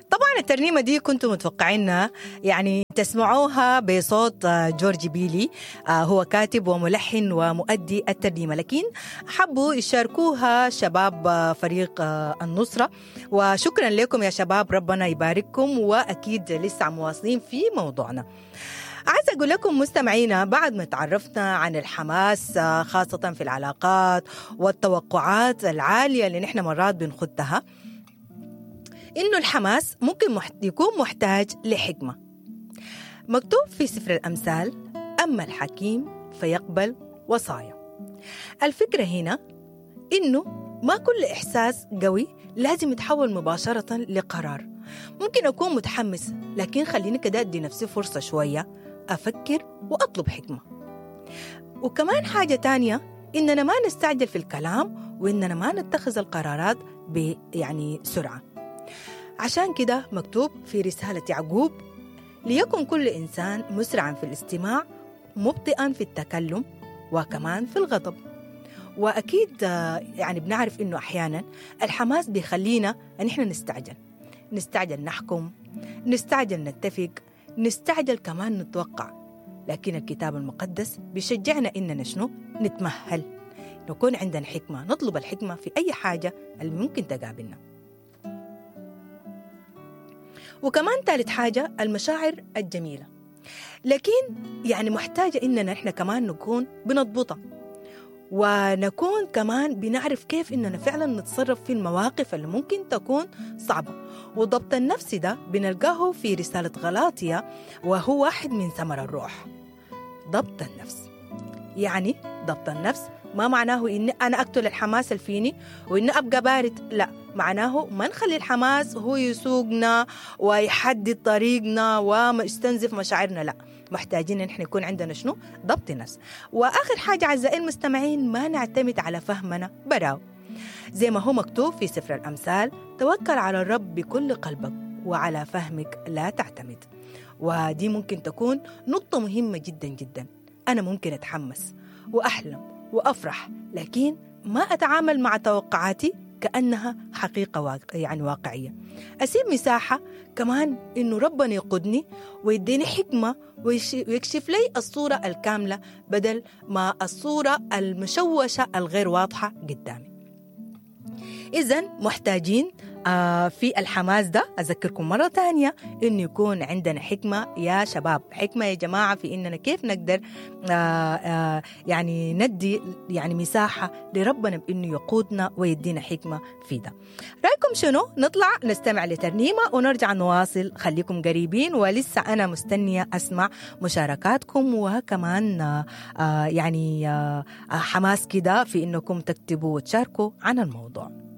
طبعا الترنيمة دي كنتم متوقعينها يعني تسمعوها بصوت جورج بيلي هو كاتب وملحن ومؤدي الترنيمة لكن حبوا يشاركوها شباب فريق النصرة وشكرا لكم يا شباب ربنا يبارككم وأكيد لسه مواصلين في موضوعنا عايزة أقول لكم مستمعينا بعد ما تعرفنا عن الحماس خاصة في العلاقات والتوقعات العالية اللي نحن مرات بنخدها إنه الحماس ممكن يكون محتاج لحكمة مكتوب في سفر الأمثال أما الحكيم فيقبل وصايا الفكرة هنا إنه ما كل إحساس قوي لازم يتحول مباشرة لقرار ممكن أكون متحمس لكن خليني كده أدي نفسي فرصة شوية أفكر وأطلب حكمة وكمان حاجة تانية إننا ما نستعجل في الكلام وإننا ما نتخذ القرارات ب يعني سرعة عشان كده مكتوب في رسالة يعقوب ليكن كل إنسان مسرعا في الاستماع مبطئا في التكلم وكمان في الغضب وأكيد يعني بنعرف إنه أحيانا الحماس بيخلينا أن إحنا نستعجل نستعجل نحكم نستعجل نتفق نستعجل كمان نتوقع لكن الكتاب المقدس بيشجعنا إننا شنو نتمهل نكون عندنا حكمة نطلب الحكمة في أي حاجة اللي ممكن تقابلنا وكمان ثالث حاجة المشاعر الجميلة لكن يعني محتاجة إننا إحنا كمان نكون بنضبطها ونكون كمان بنعرف كيف إننا فعلا نتصرف في المواقف اللي ممكن تكون صعبة وضبط النفس ده بنلقاه في رسالة غلاطية وهو واحد من ثمر الروح ضبط النفس يعني ضبط النفس ما معناه إني أنا أقتل الحماس اللي فيني وإني أبقى بارد لا معناه ما نخلي الحماس هو يسوقنا ويحدد طريقنا ويستنزف مشاعرنا لا محتاجين ان احنا يكون عندنا شنو ضبط نفس واخر حاجه اعزائي المستمعين ما نعتمد على فهمنا براو زي ما هو مكتوب في سفر الامثال توكل على الرب بكل قلبك وعلى فهمك لا تعتمد ودي ممكن تكون نقطه مهمه جدا جدا انا ممكن اتحمس واحلم وافرح لكن ما اتعامل مع توقعاتي كانها حقيقه واقع يعني واقعيه اسيب مساحه كمان انه ربنا يقودني ويديني حكمه ويكشف لي الصوره الكامله بدل ما الصوره المشوشه الغير واضحه قدامي اذا محتاجين آه في الحماس ده أذكركم مرة تانية إنه يكون عندنا حكمة يا شباب حكمة يا جماعة في إننا كيف نقدر آه آه يعني ندي يعني مساحة لربنا بإنه يقودنا ويدينا حكمة في ده رأيكم شنو نطلع نستمع لترنيمة ونرجع نواصل خليكم قريبين ولسه أنا مستنية أسمع مشاركاتكم وكمان آه يعني آه حماس كده في إنكم تكتبوا وتشاركوا عن الموضوع